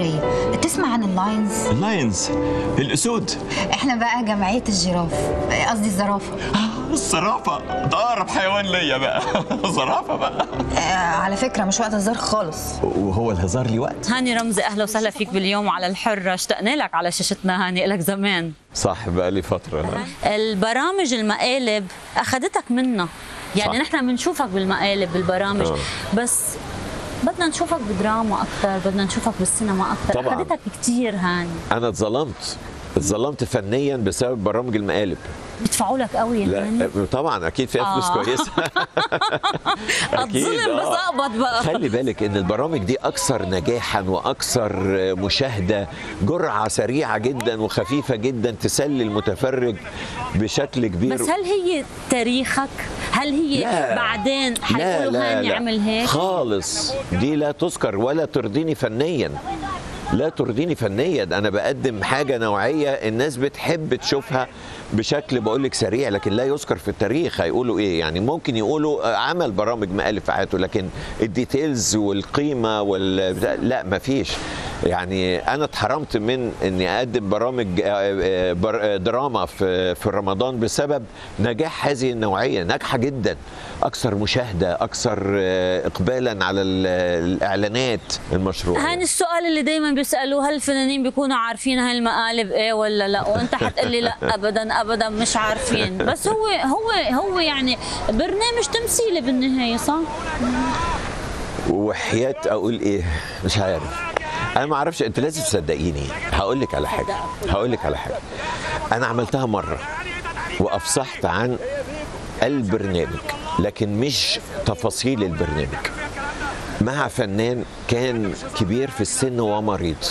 تسمع عن اللاينز اللاينز الاسود احنا بقى جمعيه الجراف قصدي الزرافه الزرافه ده اقرب حيوان ليا بقى زرافه بقى آه على فكره مش وقت هزار خالص وهو الهزار لي وقت هاني رمزي اهلا وسهلا فيك باليوم على الحرة اشتقنا لك على شاشتنا هاني لك زمان صح بقى لي فتره البرامج المقالب اخذتك منا يعني صح. نحن بنشوفك بالمقالب بالبرامج آه. بس بدنا نشوفك بدراما اكثر بدنا نشوفك بالسينما اكثر طبعاً. اخذتك كثير هاني انا اتظلمت اتظلمت فنيا بسبب برامج المقالب بيدفعوا لك قوي يا هاني لا طبعا اكيد فيها فلوس آه. كويسه أكيد، اتظلم بس آه. اقبض بقى خلي بالك ان البرامج دي اكثر نجاحا واكثر مشاهده جرعه سريعه جدا وخفيفه جدا تسلي المتفرج بشكل كبير بس هل هي تاريخك؟ هل هي لا. بعدين لا حيقولوا لا هاني لا عمل هيك؟ خالص دي لا تذكر ولا ترضيني فنيا لا ترضيني فنيا انا بقدم حاجه نوعيه الناس بتحب تشوفها بشكل بقول لك سريع لكن لا يذكر في التاريخ هيقولوا ايه يعني ممكن يقولوا آه، عمل برامج مقالب في حياته لكن الديتيلز والقيمه وال لا ما فيش يعني انا اتحرمت من اني اقدم برامج آه، آه، بر- آه، دراما في في رمضان بسبب نجاح هذه النوعيه ناجحه جدا اكثر مشاهده اكثر آه، اقبالا على ال- الاعلانات المشروع هاني السؤال اللي دايما بيسالوه هل الفنانين بيكونوا عارفين هاي المقالب ايه ولا لا وانت حتقلي لا ابدا ابدا مش عارفين بس هو هو هو يعني برنامج تمثيلي بالنهايه صح وحياه اقول ايه مش عارف انا ما اعرفش انت لازم تصدقيني هقول لك على حاجه هقول لك على حاجه انا عملتها مره وافصحت عن البرنامج لكن مش تفاصيل البرنامج مع فنان كان كبير في السن ومريض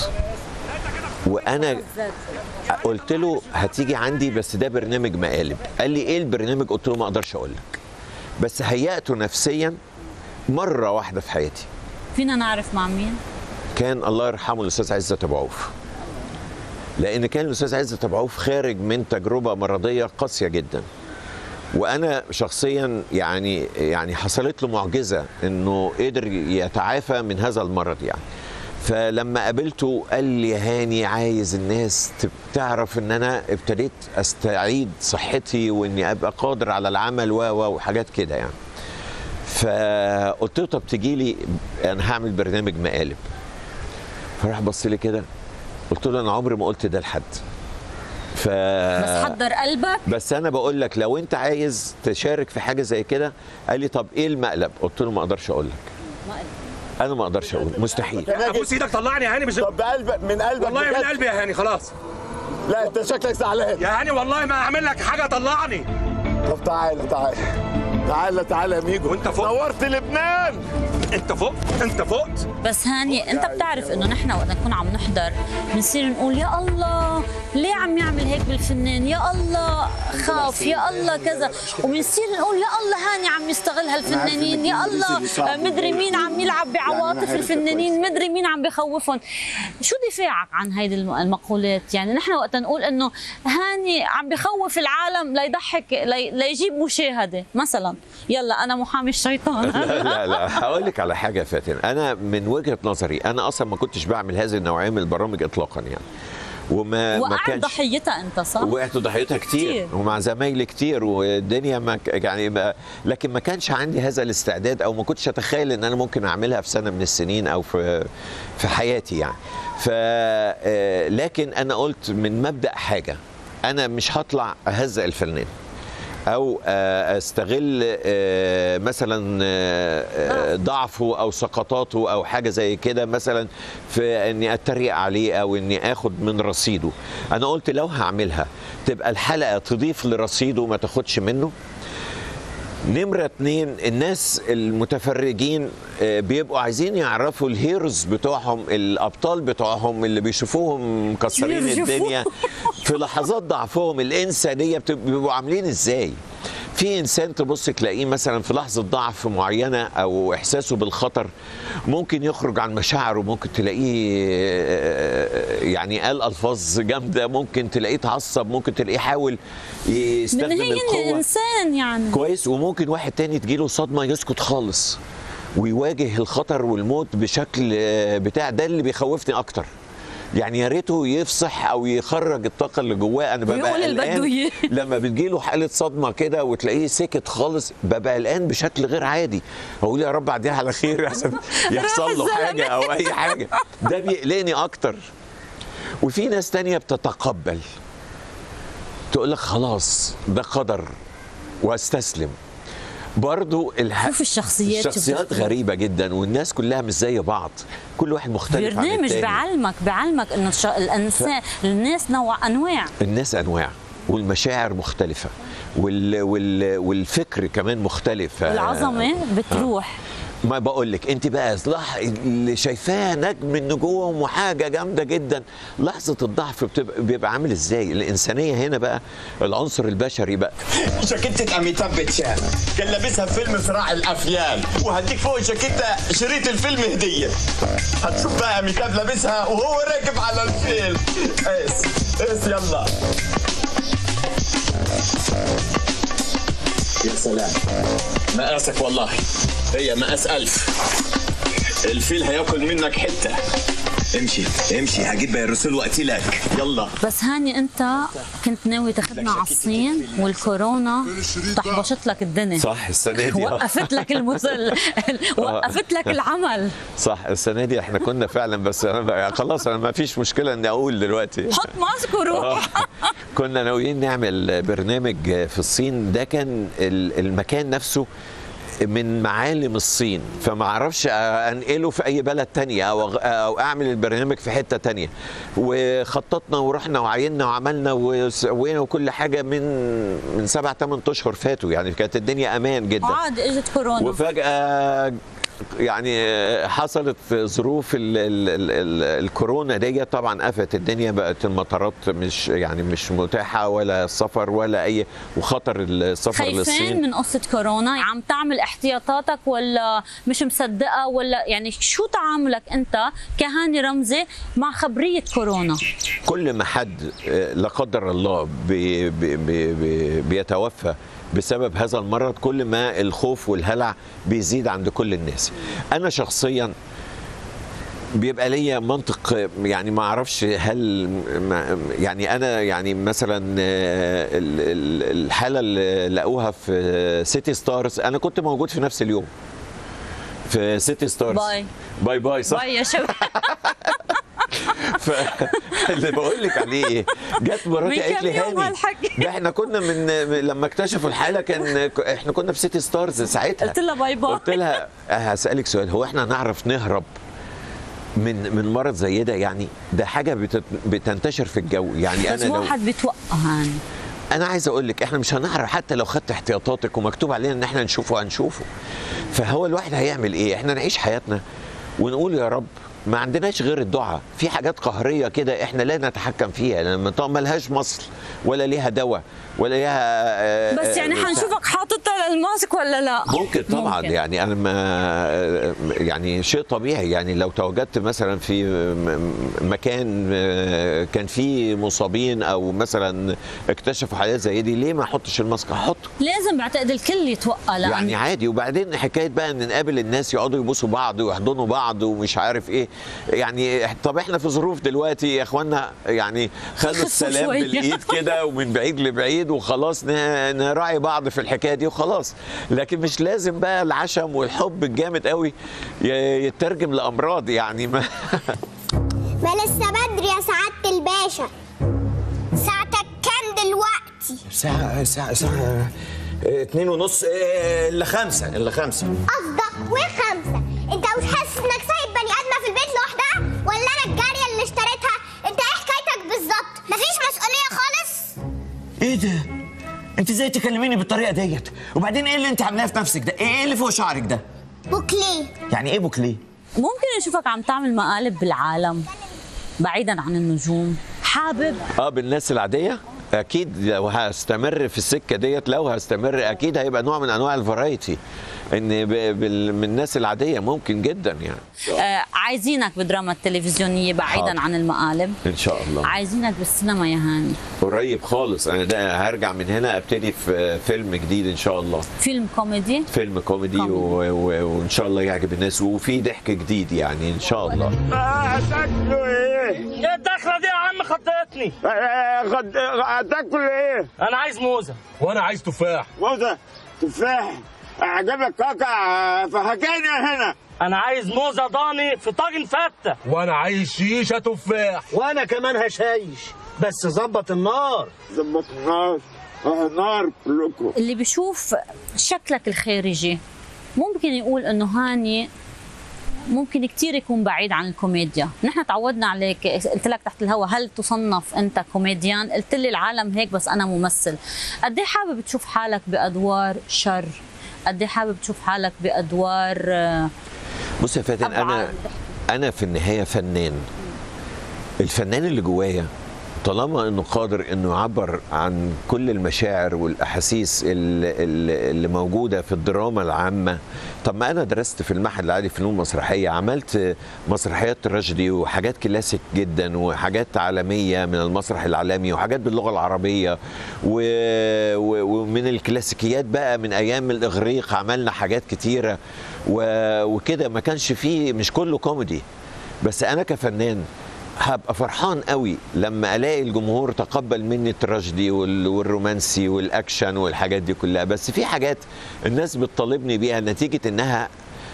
وانا قلت له هتيجي عندي بس ده برنامج مقالب قال لي ايه البرنامج قلت له ما اقدرش اقول لك بس هيأته نفسيا مره واحده في حياتي فينا نعرف مع مين كان الله يرحمه الاستاذ عزت ابو عوف لان كان الاستاذ عزت ابو عوف خارج من تجربه مرضيه قاسيه جدا وانا شخصيا يعني يعني حصلت له معجزه انه قدر يتعافى من هذا المرض يعني فلما قابلته قال لي يا هاني عايز الناس تب- تعرف ان انا ابتديت استعيد صحتي واني ابقى قادر على العمل و و وحاجات كده يعني فقلت له طب تجي لي انا هعمل برنامج مقالب فراح بص لي كده قلت له انا عمري ما قلت ده لحد ف بس حضر قلبك بس انا بقول لك لو انت عايز تشارك في حاجه زي كده قال لي طب ايه المقلب قلت له ما اقدرش اقول لك انا ما اقدرش اقول مستحيل ابوس ايدك طلعني يا هاني مش طب بقلبك من قلبك والله من بجد؟ قلبي يا هاني خلاص لا انت شكلك زعلان يا هاني والله ما اعمل لك حاجه طلعني طب تعالى تعالى تعالى تعالى يا ميجو وانت فوق؟ نورت لبنان انت فوق انت فوقت بس هاني انت بتعرف انه نحن وقت نكون عم نحضر بنصير نقول يا الله ليه عم يعمل هيك بالفنان يا الله خاف يا الله كذا وبنصير نقول يا الله هاني عم يستغل هالفنانين يا الله آه، مدري مين عم يلعب بعواطف الفنانين مدري مين عم بخوفهم شو دفاعك عن هيدي الم- المقولات يعني نحن وقت نقول انه هاني عم بخوف العالم ليضحك لي- ليجيب مشاهده مثلا يلا انا محامي الشيطان لا لا لا هقول لك على حاجه يا فاتن انا من وجهه نظري انا اصلا ما كنتش بعمل هذه النوعيه من البرامج اطلاقا يعني وما ما وقعت كانش ضحيتها انت صح؟ وقعت ضحيتها كتير, كتير. ومع زمايلي كتير والدنيا ما ك- يعني ما لكن ما كانش عندي هذا الاستعداد او ما كنتش اتخيل ان انا ممكن اعملها في سنه من السنين او في في حياتي يعني ف آه، لكن انا قلت من مبدا حاجه انا مش هطلع اهزق الفنان او آه، استغل آه، مثلا آه، آه، ضعفه او سقطاته او حاجه زي كده مثلا في اني اتريق عليه او اني اخد من رصيده انا قلت لو هعملها تبقى الحلقه تضيف لرصيده ما تاخدش منه نمرة اتنين الناس المتفرجين آه، بيبقوا عايزين يعرفوا الهيروز بتوعهم الأبطال بتوعهم اللي بيشوفوهم مكسرين يشوفوه. الدنيا في لحظات ضعفهم الإنسانية بتب- بيبقوا عاملين إزاي في انسان تبص تلاقيه مثلا في لحظه ضعف معينه او احساسه بالخطر ممكن يخرج عن مشاعره ممكن تلاقيه آه، يعني قال الفاظ جامده ممكن تلاقيه اتعصب ممكن تلاقيه حاول يستخدم بالنهاية القوه انسان يعني كويس وممكن واحد تاني تجيله صدمه يسكت خالص ويواجه الخطر والموت بشكل آه، بتاع ده اللي بيخوفني اكتر يعني يا ريته يفصح او يخرج الطاقه اللي جواه انا ببقى ويقول اللي بده قلقان إياه. لما بتجيله حاله صدمه كده وتلاقيه سكت خالص ببقى قلقان بشكل غير عادي اقول يا رب عديها على خير عشان يحصل له الزلمة. حاجه او اي حاجه ده بيقلقني اكتر وفي ناس تانية بتتقبل تقول لك خلاص ده قدر واستسلم برضو الح... شوف الشخصيات، شوف الشخصيات شوف. غريبة جدا والناس كلها مش زي بعض كل واحد مختلف عن برنامج التاني بعلمك بعلمك انه الش- الانسان الناس نوع انواع الناس انواع والمشاعر مختلفة وال... وال... والفكر كمان مختلف والعظمه بتروح ما بقول لك انت بقى لح... اللي شايفاه نجم النجوم وحاجه جامده جدا لحظه الضعف بتبقى بيبقى عامل ازاي الانسانيه هنا بقى العنصر البشري بقى جاكيتة أميتاب باتشان كان لابسها في فيلم صراع الأفيال وهديك فوق الجاكيتة شريط الفيلم هدية هتشوف بقى أميتاب لابسها وهو راكب على الفيل قيس قيس يلا يا سلام مقاسك والله هي مقاس ألف الفيل هياكل منك حتة امشي امشي هجيب الرسول وقتي لك يلا بس هاني انت كنت ناوي تاخذنا على الصين والكورونا طحبشت لك الدنيا صح السنه دي وقفت لك المسل وقفت لك العمل صح السنه دي احنا كنا فعلا بس انا بقى خلاص انا ما فيش مشكله اني اقول دلوقتي حط ماسك وروح كنا ناويين نعمل برنامج في الصين ده كان ال- المكان نفسه من معالم الصين فما اعرفش انقله في اي بلد تانية او او اعمل البرنامج في حته تانية وخططنا ورحنا وعيننا وعملنا وسوينا وكل حاجه من من سبع ثمان اشهر فاتوا يعني كانت الدنيا امان جدا عاد اجت كورونا وفجأة يعني حصلت ظروف ال ال ال ال الكورونا دي طبعا قفت الدنيا بقت المطارات مش يعني مش متاحه ولا السفر ولا اي وخطر السفر خايفين للصين من قصة كورونا عم تعمل احتياطاتك ولا مش مصدقة ولا يعني شو تعاملك انت كهاني رمزي مع خبرية كورونا كل ما حد آه، لا قدر الله بي بي بي بي بيتوفى بسبب هذا المرض كل ما الخوف والهلع بيزيد عند كل الناس انا شخصيا بيبقى ليا منطق يعني ما اعرفش هل ما- يعني انا يعني مثلا آه، ال- ال- الحاله اللي لقوها في سيتي ستارز انا كنت موجود في نفس اليوم في سيتي ستارز باي. باي باي صح باي يا شباب فاللي بقول لك عليه ايه جت من مراتي قالت كام لي يوم هاني هالحكي؟ ده احنا كنا من من- لما اكتشفوا الحاله كان احنا كنا في سيتي ستارز ساعتها قلت لها باي باي. قلت لها هسالك سؤال هو احنا نعرف نهرب من من مرض زي ده يعني ده حاجه بتت- بتنتشر في الجو يعني بس انا لو واحد بتوقع هاني انا عايز اقول لك احنا مش هنعرف حتى لو خدت احتياطاتك ومكتوب علينا ان احنا نشوفه هنشوفه فهو الواحد هيعمل ايه احنا نعيش حياتنا ونقول يا رب ما عندناش غير الدعاء في حاجات قهريه كده احنا لا نتحكم فيها لان طبعا ملهاش مصل ولا ليها دواء ولا ليها آه، بس يعني آه، حنشوفك حاططها الماسك ولا لا ممكن طبعا ممكن. يعني انا ما يعني شيء طبيعي يعني لو تواجدت مثلا في م- مكان آه، كان فيه مصابين او مثلا اكتشفوا حالات زي دي ليه ما احطش الماسك احطه لازم بعتقد الكل يتوقع لأن يعني عادي وبعدين حكايه بقى ان نقابل الناس يقعدوا يبوسوا بعض ويحضنوا بعض ومش عارف ايه يعني طب احنا في ظروف دلوقتي يا اخوانا يعني خدوا خفوا السلام شوية. بالايد كده ومن بعيد لبعيد وخلاص ن- نراعي بعض في الحكايه دي وخلاص لكن مش لازم بقى العشم والحب الجامد قوي ي- يترجم لامراض يعني ما ما لسه بدري يا سعادة الباشا ساعتك كام دلوقتي ساعة ساعة ساعة اه، اتنين ونص اه، الا خمسة الا خمسة قصدك وخمسة انت مش حاسس انك سايب بني ادمة في البيت لوحدها ولا انا الجارية اللي اشتريتها انت ايه حكايتك بالظبط مفيش مسؤولية خالص ايه ده؟ انت ازاي تكلميني بالطريقة ديت؟ وبعدين ايه اللي انت عاملاه في نفسك ده؟ ايه اللي فوق شعرك ده؟ بوكليه يعني ايه بوكليه؟ ممكن نشوفك عم تعمل مقالب بالعالم بعيدا عن النجوم حابب اه بالناس العاديه اكيد لو هستمر في السكه ديت لو هستمر اكيد هيبقى نوع من انواع الفرايتي ان ب- بال- من الناس العاديه ممكن جدا يعني آه عايزينك بدراما التلفزيونية بعيدا حاضر. عن المقالب ان شاء الله عايزينك بالسينما يا هاني قريب خالص انا ده هرجع من هنا ابتدي في فيلم جديد ان شاء الله فيلم كوميدي فيلم كوميدي كوميدي. و... و... وان شاء الله يعجب الناس وفي ضحك جديد يعني ان شاء الله شكله ايه؟ انت غدني غد... هتاكل ايه؟ انا عايز موزه وانا عايز تفاح موزه تفاح عجبك كاكا فهجاني هنا انا عايز موزه ضاني في طاجن فته وانا عايز شيشه تفاح وانا كمان هشايش بس ظبط النار ظبط النار آه، نار كلكم اللي بيشوف شكلك الخارجي ممكن يقول انه هاني ممكن كتير يكون بعيد عن الكوميديا نحن تعودنا عليك قلت لك تحت الهوا هل تصنف انت كوميديان قلت لي العالم هيك بس انا ممثل قد ايه حابب تشوف حالك بادوار شر قد ايه حابب تشوف حالك بادوار آه، بص يا فاتن انا أبعاد. انا في النهايه فنان الفنان اللي جوايا طالما انه قادر انه يعبر عن كل المشاعر والاحاسيس اللي, اللي اللي موجوده في الدراما العامه طب ما انا درست في المعهد العالي فنون مسرحيه عملت مسرحيات تراجيدي وحاجات كلاسيك جدا وحاجات عالميه من المسرح العالمي وحاجات باللغه العربيه و... و... ومن الكلاسيكيات بقى من ايام الاغريق عملنا حاجات كتيره و... وكده ما كانش فيه مش كله كوميدي بس انا كفنان هبقى فرحان قوي لما الاقي الجمهور تقبل مني التراجيدي وال- والرومانسي والاكشن والحاجات دي كلها بس في حاجات الناس بتطالبني بيها نتيجه انها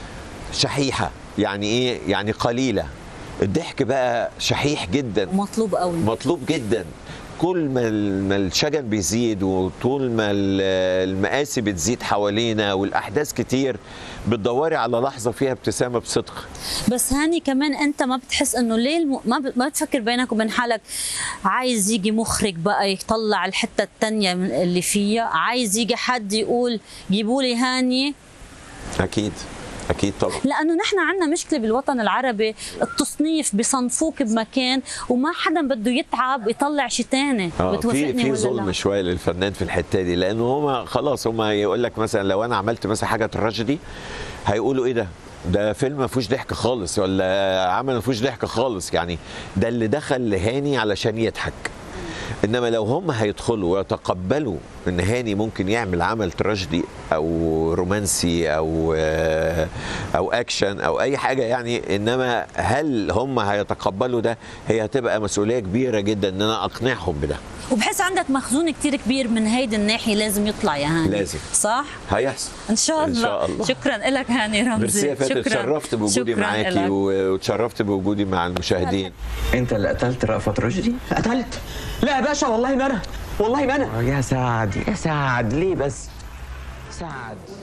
شحيحه يعني ايه يعني قليله الضحك بقى شحيح جدا مطلوب قوي مطلوب جدا كل ما ال- ما الشجن بيزيد وطول ما ال- المآسي بتزيد حوالينا والأحداث كتير بتدوري على لحظة فيها ابتسامة بصدق بس هاني كمان انت ما بتحس انه ليه الم... ما, ب... ما بتفكر بينك وبين حالك عايز يجي مخرج بقى يطلع الحته التانية من اللي فيها عايز يجي حد يقول جيبوا لي هاني أكيد أكيد طبعا لانه نحن عندنا مشكله بالوطن العربي التصنيف بصنفوك بمكان وما حدا بده يتعب يطلع شيء تاني اه في بتوافقني في ولا ظلم لا؟ شويه للفنان في الحته دي لانه هما خلاص هما يقول لك مثلا لو انا عملت مثلا حاجه تراجيدي هيقولوا ايه ده ده فيلم ما فيهوش ضحك خالص ولا عمل ما فيهوش ضحك خالص يعني ده اللي دخل لهاني علشان يضحك انما لو هم هيدخلوا ويتقبلوا ان هاني ممكن يعمل عمل تراجيدي او رومانسي او آه، او اكشن او اي حاجه يعني انما هل هم هيتقبلوا ده هي هتبقى مسؤوليه كبيره جدا ان انا اقنعهم بده وبحس عندك مخزون كتير كبير من هيدي الناحيه لازم يطلع يا هاني لازم. صح هيحصل ان شاء إن الله, شاء الله. شكرا لك هاني رمزي ميرسي يا فاتن اتشرفت بوجودي شكراً معاكي إلك. و- واتشرفت بوجودي مع المشاهدين انت اللي قتلت رأفت رشدي؟ قتلت؟ لا يا باشا والله ما انا والله ما انا يا سعد يا سعد ليه بس سعد